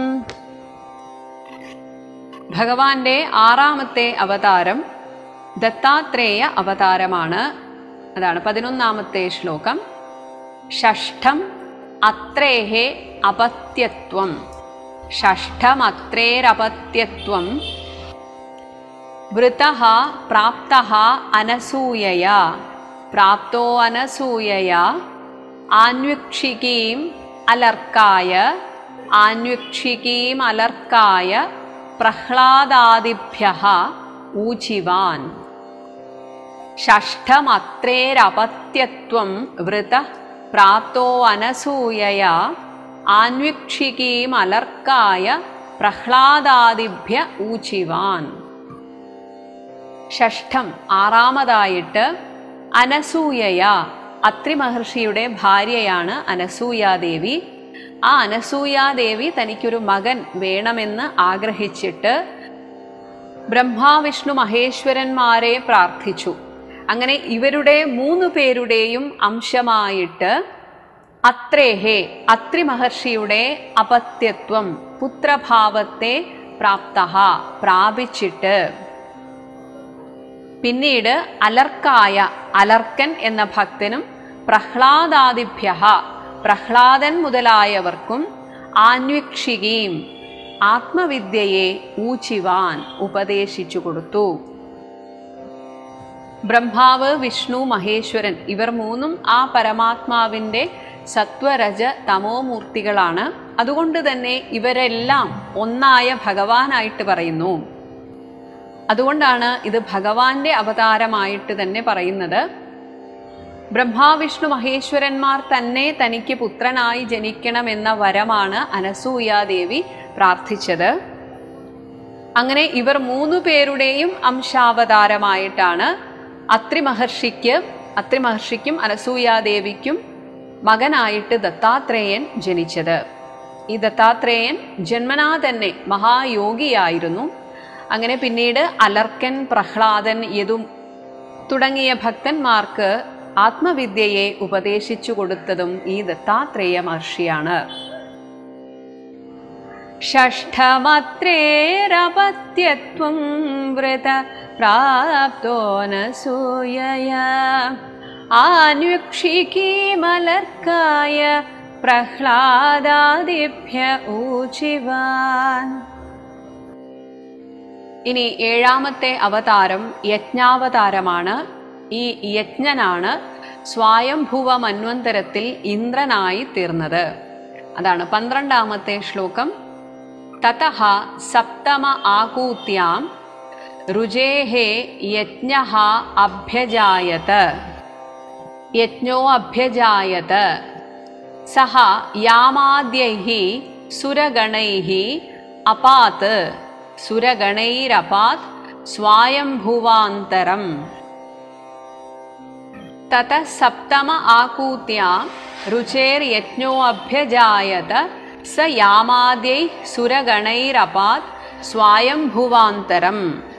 ഭഗവാന്റെ ആറാമത്തെ അവതാരം ദത്താത്രേയ അവതാരമാണ് അതാണ് പതിനൊന്നാമത്തെ ശ്ലോകം ഷഷ്ഠം അത്രേഹേ അപത്യത്വം ഷഷ്ഠമത്രേരപത്യത്വം വൃതഃ പ്രാപ്തഃ അനസൂയയാ പ്രാപ്തോ അനസൂയയാ ആന്വിക്ഷികീം അലർക്കായ ആന്വിക്ഷികീം അലർക്കായ പ്രഹ്ലാദാദിഭ്യ ഊചിവാൻ ഷഷ്ഠമത്രേരപത്യത്വം വൃത പ്രാപ്തോ അനസൂയയാ ആന്വിക്ഷികീം അലർക്കായ പ്രഹ്ലാദാദിഭ്യ ഊചിവാൻ ഷഷ്ഠം ആറാമതായിട്ട് അനസൂയയ അത്രി മഹർഷിയുടെ ഭാര്യയാണ് അനസൂയാദേവി ആ അനസൂയാദേവി തനിക്കൊരു മകൻ വേണമെന്ന് ആഗ്രഹിച്ചിട്ട് ബ്രഹ്മാവിഷ്ണു മഹേശ്വരന്മാരെ പ്രാർത്ഥിച്ചു അങ്ങനെ ഇവരുടെ മൂന്ന് പേരുടെയും അംശമായിട്ട് അത്രേഹേ അത്രി മഹർഷിയുടെ അപത്യത്വം പുത്രഭാവത്തെ പ്രാപ്ത പ്രാപിച്ചിട്ട് പിന്നീട് അലർക്കായ അലർക്കൻ എന്ന ഭക്തനും പ്രഹ്ലാദാദിഭ്യ പ്രഹ്ലാദൻ മുതലായവർക്കും ആന്വിക്ഷികയും ആത്മവിദ്യയെ ഊച്ചിവാൻ ഉപദേശിച്ചു കൊടുത്തു ബ്രഹ്മാവ് വിഷ്ണു മഹേശ്വരൻ ഇവർ മൂന്നും ആ പരമാത്മാവിൻ്റെ സത്വരജ തമോമൂർത്തികളാണ് അതുകൊണ്ട് തന്നെ ഇവരെല്ലാം ഒന്നായ ഭഗവാനായിട്ട് പറയുന്നു അതുകൊണ്ടാണ് ഇത് ഭഗവാന്റെ അവതാരമായിട്ട് തന്നെ പറയുന്നത് ബ്രഹ്മാവിഷ്ണു മഹേശ്വരന്മാർ തന്നെ തനിക്ക് പുത്രനായി ജനിക്കണമെന്ന വരമാണ് അനസൂയാദേവി പ്രാർത്ഥിച്ചത് അങ്ങനെ ഇവർ മൂന്നു പേരുടെയും അംശാവതാരമായിട്ടാണ് അത്രി മഹർഷിക്ക് അത്രി മഹർഷിക്കും അനസൂയാദേവിക്കും മകനായിട്ട് ദത്താത്രേയൻ ജനിച്ചത് ഈ ദത്താത്രേയൻ ജന്മനാ തന്നെ മഹായോഗിയായിരുന്നു അങ്ങനെ പിന്നീട് അലർക്കൻ പ്രഹ്ലാദൻ യദു തുടങ്ങിയ ഭക്തന്മാർക്ക് ആത്മവിദ്യയെ ഉപദേശിച്ചു കൊടുത്തതും ഈ ദത്താത്രേയ മഹർഷിയാണ് ഷഷ്ഠമത്രേരപത്യത്വം വ്രത പ്രാപ്തോനസൂയയ ആന്വീക്ഷിക്കീമലർക്കായ പ്രഹ്ലാദാദിഭ്യ ഊചിവാൻ ഇനി ഏഴാമത്തെ അവതാരം യജ്ഞാവതാരമാണ് ഈ യജ്ഞനാണ് സ്വായംഭുവ മന്വന്തരത്തിൽ ഇന്ദ്രനായി തീർന്നത് അതാണ് പന്ത്രണ്ടാമത്തെ ശ്ലോകം തതഃ സപ്തമ ആകൂത്യാം രുചേഹേ യജ്ഞ അഭ്യജായത യജ്ഞോ അഭ്യജായത സഹ യാമാദ്യൈः സുരഗണൈः അപാത് സുരഗണൈരപാത് സ്വായംഭുവാന്തരം തത സപ്തമ ആകൂത്യാം രുചേർയജ്ഞോऽഭ്യജായത സ യാമാദ്യൈ സുരഗണൈരപാത് സ്വായംഭുവാന്തരം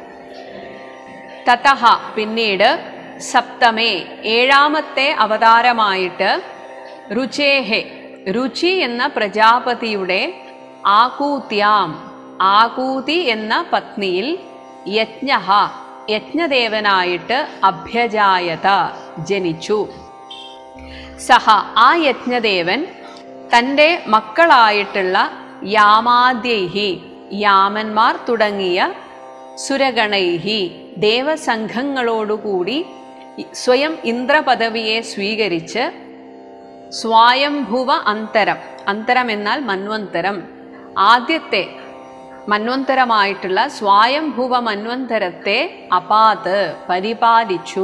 തതഹ പിന്നീട് സപ്തമേ ഏഴാമത്തെ അവതാരമായിട്ട് രുചേഹെ രുചി എന്ന പ്രജാപതിയുടെ ആകൂത്യാം ആകൂതി എന്ന പത്നിയിൽ യജ്ഞ യജ്ഞദേവനായിട്ട് അഭ്യജായത ജനിച്ചു സഹ ആ യജ്ഞദേവൻ തൻ്റെ മക്കളായിട്ടുള്ള യാമാദ്യൈഹി യാമന്മാർ തുടങ്ങിയ സുരഗണൈഹി ദേവസംഘങ്ങളോടുകൂടി സ്വയം ഇന്ദ്രപദവിയെ സ്വീകരിച്ച് സ്വായംഭുവ അന്തരം അന്തരം എന്നാൽ മന്വന്തരം ആദ്യത്തെ മന്വന്തരമായിട്ടുള്ള സ്വായംഭുവ മന്വന്തരത്തെ അപാത് പരിപാലിച്ചു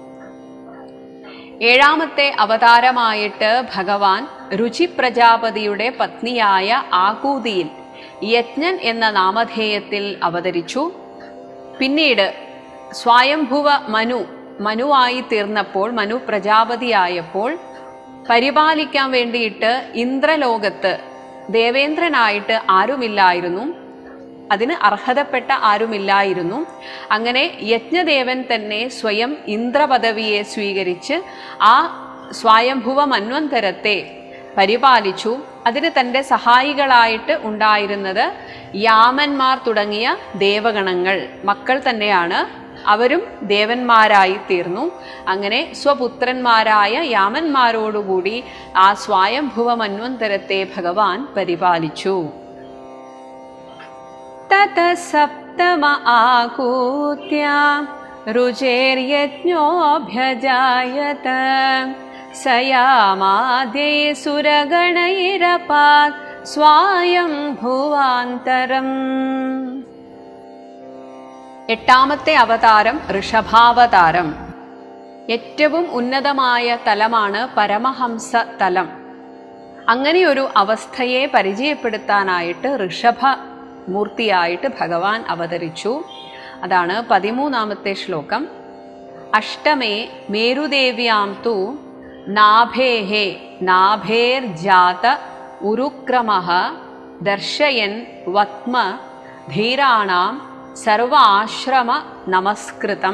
ഏഴാമത്തെ അവതാരമായിട്ട് ഭഗവാൻ രുചി പ്രജാപതിയുടെ പത്നിയായ ആകൂതിയിൽ യജ്ഞൻ എന്ന നാമധേയത്തിൽ അവതരിച്ചു പിന്നീട് സ്വായംഭുവ മനു മനുവായി തീർന്നപ്പോൾ മനു പ്രജാപതിയായപ്പോൾ പരിപാലിക്കാൻ വേണ്ടിയിട്ട് ഇന്ദ്രലോകത്ത് ദേവേന്ദ്രനായിട്ട് ആരുമില്ലായിരുന്നു അതിന് അർഹതപ്പെട്ട ആരുമില്ലായിരുന്നു അങ്ങനെ യജ്ഞദേവൻ തന്നെ സ്വയം ഇന്ദ്രപദവിയെ സ്വീകരിച്ച് ആ സ്വയംഭുവ മന്വന്തരത്തെ പരിപാലിച്ചു അതിന് തൻ്റെ സഹായികളായിട്ട് ഉണ്ടായിരുന്നത് യാമന്മാർ തുടങ്ങിയ ദേവഗണങ്ങൾ മക്കൾ തന്നെയാണ് അവരും ദേവന്മാരായി തീർന്നു അങ്ങനെ സ്വപുത്രന്മാരായ യാമന്മാരോടുകൂടി ആ സ്വായംഭുവ മന്വന്തരത്തെ ഭഗവാൻ പരിപാലിച്ചു തത സപ്തമ ആകൂത്യ രുചേർയജ്ഞോഭ്യജായത സയാമാദ്യൈ സുരഗണൈരപാത് സ്വായം ഭുവാന്തരം എട്ടാമത്തെ അവതാരം ഋഷഭാവതാരം ഏറ്റവും ഉന്നതമായ തലമാണ് പരമഹംസ തലം അങ്ങനെയൊരു അവസ്ഥയെ പരിചയപ്പെടുത്താനായിട്ട് ഋഷഭ മൂർത്തിയായിട്ട് ഭഗവാൻ അവതരിച്ചു അതാണ് പതിമൂന്നാമത്തെ ശ്ലോകം അഷ്ടമേ മേരുദേവ്യാം തു നാഭേഹേ നാഭേർജാത ഉരുക്രമ ദർശയൻ വത്മ ധീരാണാം സർവ ആശ്രമ നമസ്കൃതം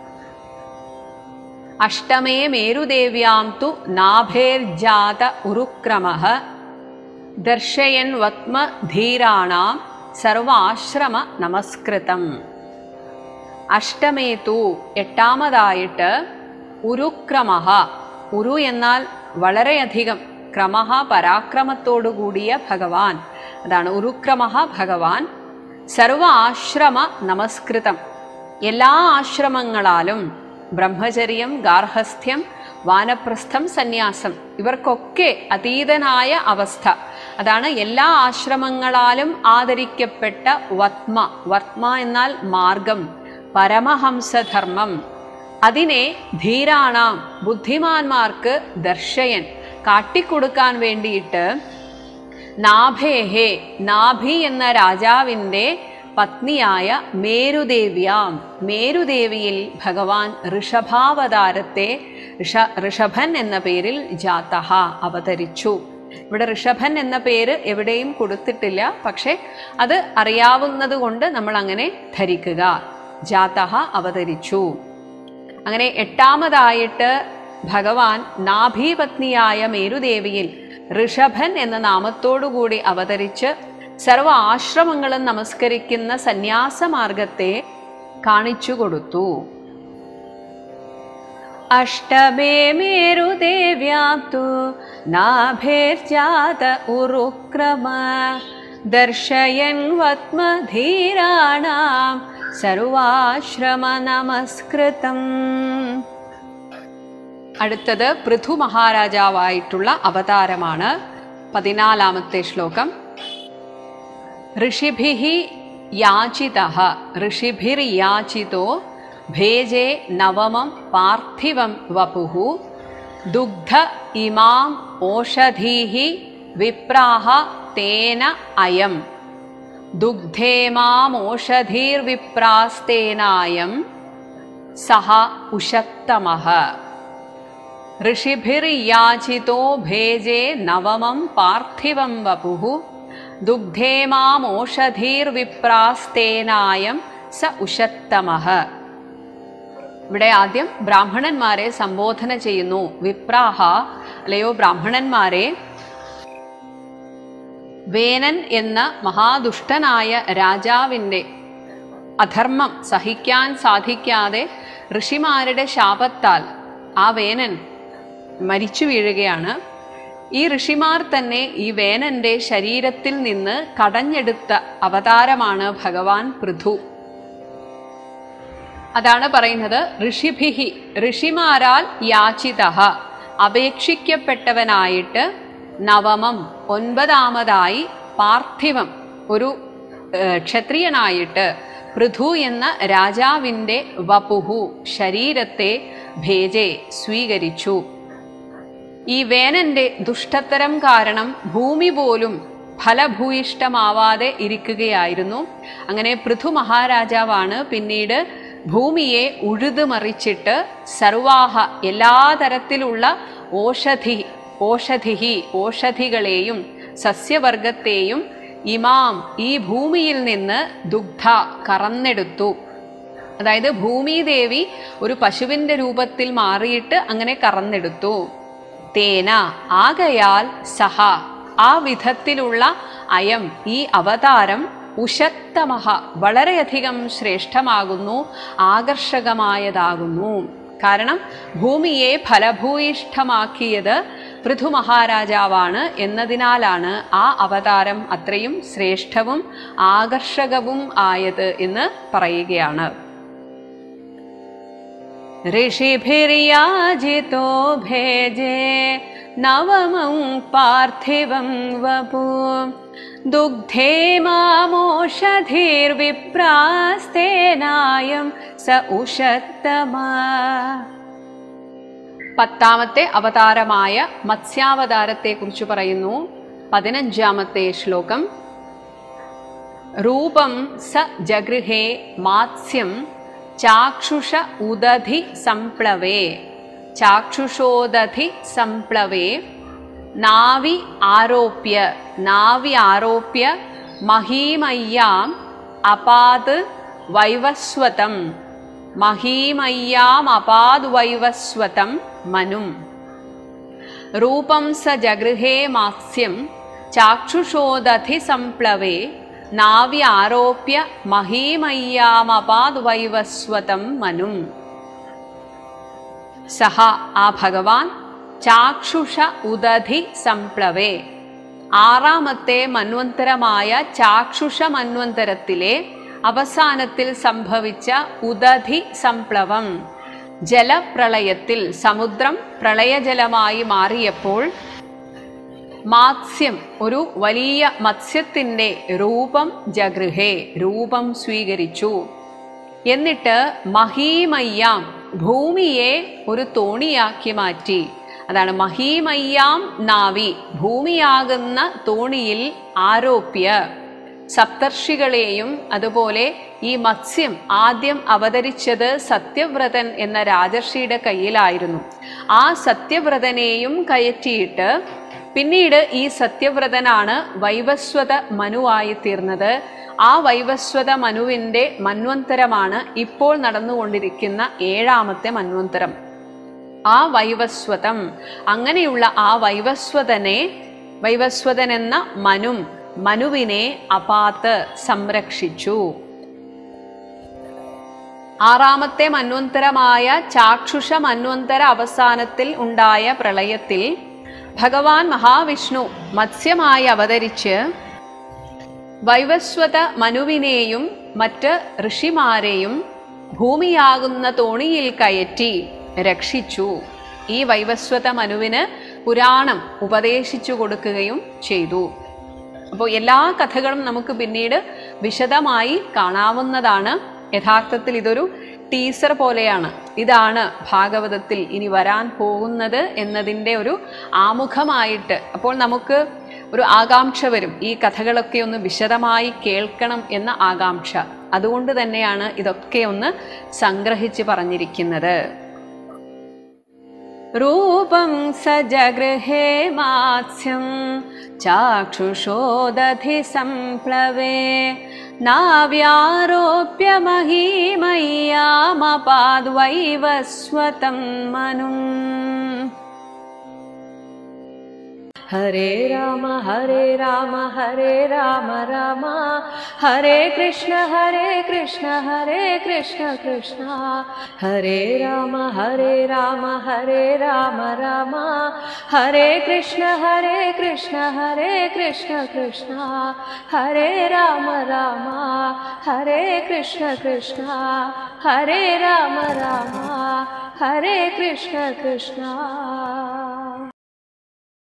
അഷ്ടമേ മേരുദേവ്യാം തു നാഭേർജാത ഉരുക്രമ ദർശയൻ വത്മ ധീരാണാം സർവ ആശ്രമ നമസ്കൃതം അഷ്ടമേ തു എട്ടാമതായിട്ട് ഉരുക്രമഃ ഉരു എന്നാൽ വളരെയധികം ക്രമഃ പരാക്രമത്തോടുകൂടിയ ഭഗവാൻ അതാണ് ഉരുക്രമഃ ഭഗവാൻ സർവ ആശ്രമ നമസ്കൃതം എല്ലാ ആശ്രമങ്ങളാലും ബ്രഹ്മചര്യം ഗാർഹസ്ഥ്യം വാനപ്രസ്ഥം സന്യാസം ഇവർക്കൊക്കെ അതീതനായ അവസ്ഥ അതാണ് എല്ലാ ആശ്രമങ്ങളാലും ആദരിക്കപ്പെട്ട വത്മ വത്മ എന്നാൽ മാർഗം പരമഹംസധർമ്മം അതിനെ ധീരാണാം ബുദ്ധിമാന്മാർക്ക് ദർശയൻ കാട്ടിക്കൊടുക്കാൻ വേണ്ടിയിട്ട് നാഭേഹേ നാഭി എന്ന രാജാവിൻ്റെ പത്നിയായ മേരുദേവ്യാം മേരുദേവിയിൽ ഭഗവാൻ ഋഷഭാവതാരത്തെ ഋഷ ഋഷഭൻ എന്ന പേരിൽ ജാതഹ അവതരിച്ചു ഇവിടെ ഋഷഭൻ എന്ന പേര് എവിടെയും കൊടുത്തിട്ടില്ല പക്ഷെ അത് അറിയാവുന്നത് കൊണ്ട് നമ്മൾ അങ്ങനെ ധരിക്കുക ജാതഹ അവതരിച്ചു അങ്ങനെ എട്ടാമതായിട്ട് ഭഗവാൻ നാഭീപത്നിയായ മേരുദേവിയിൽ ഋഷഭൻ എന്ന നാമത്തോടുകൂടി അവതരിച്ച് സർവ ആശ്രമങ്ങളും നമസ്കരിക്കുന്ന സന്യാസമാർഗത്തെ കാണിച്ചു കൊടുത്തു അഷ്ടമേ മേരുദേവ്യാം തു നാഭേർജാത ഉരുക്രമ ദർശയൻ വത്മധീരാണാം സർവാശ്രമ നമസ്കൃതം അടുത്തത് പൃഥു മഹാരാജാവായിട്ടുള്ള അവതാരമാണ് പതിനാലാമത്തെ ശ്ലോകം ഋഷിഭിः യാചിതः ഋഷിഭിർയാചിതോ ഭേജേ നവമം പാർത്ഥിവം വപുः ദുഗ്ധ ഇമാം ഓഷധീः വിപ്രാഹ തേന അയം ദുഗ്ധേമാമോഷധീർവിപ്രാസ്തേനായം സഹ ഉഷത്തമഃ ഋഷിഭിർയാചിതോ ഭേജേ നവമം പാർത്ഥിവം വപുഃ ദുഗ്ധേമാമോഷധീർവിപ്രാസ്തേനായം സ ഉഷത്തമഃ ഇവിടെ ആദ്യം ബ്രാഹ്മണന്മാരെ സംബോധന ചെയ്യുന്നു വിപ്രാഹ അല്ലയോ ബ്രാഹ്മണന്മാരെ വേനൻ എന്ന മഹാദുഷ്ടനായ രാജാവിൻ്റെ അധർമ്മം സഹിക്കാൻ സാധിക്കാതെ ഋഷിമാരുടെ ശാപത്താൽ ആ വേനൻ മരിച്ചു വീഴുകയാണ് ഈ ഋഷിമാർ തന്നെ ഈ വേനന്റെ ശരീരത്തിൽ നിന്ന് കടഞ്ഞെടുത്ത അവതാരമാണ് ഭഗവാൻ പൃഥു അതാണ് പറയുന്നത് ഋഷിഭിഹി ഋഷിമാരാൽ യാചിത അപേക്ഷിക്കപ്പെട്ടവനായിട്ട് നവമം ഒൻപതാമതായി പാർത്ഥിവം ഒരു ഏഹ്, ക്ഷത്രിയനായിട്ട് പൃഥു എന്ന രാജാവിൻ്റെ വപുഹു ശരീരത്തെ ഭേജെ സ്വീകരിച്ചു ഈ വേനന്റെ ദുഷ്ടത്തരം കാരണം ഭൂമി പോലും ഫലഭൂയിഷ്ടമാവാതെ ഇരിക്കുകയായിരുന്നു അങ്ങനെ പൃഥു മഹാരാജാവാണ് പിന്നീട് ഭൂമിയെ ഉഴുതുമറിച്ചിട്ട് സർവാഹ എല്ലാ തരത്തിലുള്ള ഓഷധി ഓഷധിഹി ഓഷധികളെയും സസ്യവർഗത്തെയും ഇമാം ഈ ഭൂമിയിൽ നിന്ന് ദുഗ്ധ കറന്നെടുത്തു അതായത് ഭൂമിദേവി ഒരു പശുവിന്റെ രൂപത്തിൽ മാറിയിട്ട് അങ്ങനെ കറന്നെടുത്തു തേന ആകയാൽ സഹ ആ വിധത്തിലുള്ള അയം ഈ അവതാരം ഉഷത്തമഹ വളരെയധികം ശ്രേഷ്ഠമാകുന്നു ആകർഷകമായതാകുന്നു കാരണം ഭൂമിയെ ഫലഭൂയിഷ്ഠമാക്കിയത് പൃഥു മഹാരാജാവാണ് എന്നതിനാലാണ് ആ അവതാരം അത്രയും ശ്രേഷ്ഠവും ആകർഷകവും ആയത് എന്ന് പറയുകയാണ് ऋषिभिर्याजितो भेजे नवमं पार्थिवं वपु दुग्धे मामोषधिर्विप्रास्तेनायं स उषत्तमा പത്താമത്തെ അവതാരമായ മത്സ്യാവതാരത്തെക്കുറിച്ച് പറയുന്നു പതിനഞ്ചാമത്തെ ശ്ലോകം രൂപം സ ജഗൃഹേ മാത്സ്യം ചാക്ഷുഷ ഉദധി സംപ്ലവേ ചാക്ഷുഷോദധി സംപ്ലവേ നാവി ആരോപ്യ നാവി ആരോപ്യ മഹീമയ്യാം അപാത് വൈവസ്വതം മഹീമയ്യാം അപാത് വൈവസ്വതം മനും രൂപം സ ജഗൃഹേ മാത്സ്യം ചാക്ഷുഷോദധി സംപ്ലവേ നാവി ആരോപ്യ മഹീമയ്യാമപാത് വൈവസ്വതം മനും സഹ ആ ഭഗവാൻ ചാക്ഷുഷ ഉദധി സംപ്ലവേ ആറാമത്തെ മന്വന്തരമായ ചാക്ഷുഷ മന്വന്തരത്തിലെ അവസാനത്തിൽ സംഭവിച്ച ഉദധി സംപ്ലവം ജലപ്രളയത്തിൽ സമുദ്രം പ്രളയജലമായി മാറിയപ്പോൾ മാത്സ്യം ഒരു വലിയ മത്സ്യത്തിൻ്റെ രൂപം ജഗൃഹേ രൂപം സ്വീകരിച്ചു എന്നിട്ട് മഹീമയ്യാം ഭൂമിയെ ഒരു തോണിയാക്കി മാറ്റി അതാണ് മഹീമയ്യാം നാവി ഭൂമിയാകുന്ന തോണിയിൽ ആരോപ്യ സപ്തർഷികളെയും അതുപോലെ ഈ മത്സ്യം ആദ്യം അവതരിച്ചത് സത്യവ്രതൻ എന്ന രാജർഷിയുടെ കയ്യിലായിരുന്നു ആ സത്യവ്രതനെയും കയറ്റിയിട്ട് പിന്നീട് ഈ സത്യവ്രതനാണ് വൈവസ്വത മനുവായി തീർന്നത് ആ വൈവസ്വത മനുവിൻ്റെ മന്വന്തരമാണ് ഇപ്പോൾ നടന്നുകൊണ്ടിരിക്കുന്ന ഏഴാമത്തെ മന്വന്തരം ആ വൈവസ്വതം അങ്ങനെയുള്ള ആ വൈവസ്വതനെ വൈവസ്വതൻ എന്ന മനും മനുവിനെ അപാത്ത് സംരക്ഷിച്ചു ആറാമത്തെ മന്വന്തരമായ ചാക്ഷുഷ മന്വന്തര അവസാനത്തിൽ ഉണ്ടായ പ്രളയത്തിൽ ഭഗവാൻ മഹാവിഷ്ണു മത്സ്യമായി അവതരിച്ച് വൈവസ്വത മനുവിനെയും മറ്റ് ഋഷിമാരെയും ഭൂമിയാകുന്ന തോണിയിൽ കയറ്റി രക്ഷിച്ചു ഈ വൈവസ്വത മനുവിന് പുരാണം ഉപദേശിച്ചു കൊടുക്കുകയും ചെയ്തു അപ്പോൾ എല്ലാ കഥകളും നമുക്ക് പിന്നീട് വിശദമായി കാണാവുന്നതാണ് യഥാർത്ഥത്തിൽ ഇതൊരു ടീസർ പോലെയാണ് ഇതാണ് ഭാഗവതത്തിൽ ഇനി വരാൻ പോകുന്നത് എന്നതിൻ്റെ ഒരു ആമുഖമായിട്ട് അപ്പോൾ നമുക്ക് ഒരു ആകാംക്ഷ വരും ഈ കഥകളൊക്കെ ഒന്ന് വിശദമായി കേൾക്കണം എന്ന ആകാംക്ഷ അതുകൊണ്ട് തന്നെയാണ് ഇതൊക്കെ ഒന്ന് സംഗ്രഹിച്ച് പറഞ്ഞിരിക്കുന്നത് रूपं स जगृहे मात्स्यं चाक्षुषोदधि सम्प्लवे नाव्यारोप्य महीमय्यामपाद्वैवस्वतं मनुम् हरे राम हरे राम हरे राम राम हरे कृष्ण हरे कृष्ण हरे कृष्ण कृष्ण हरे राम हरे राम हरे राम राम हरे कृष्ण हरे कृष्ण हरे कृष्ण कृष्ण हरे राम राम हरे कृष्ण कृष्ण हरे राम राम हरे कृष्ण कृष्ण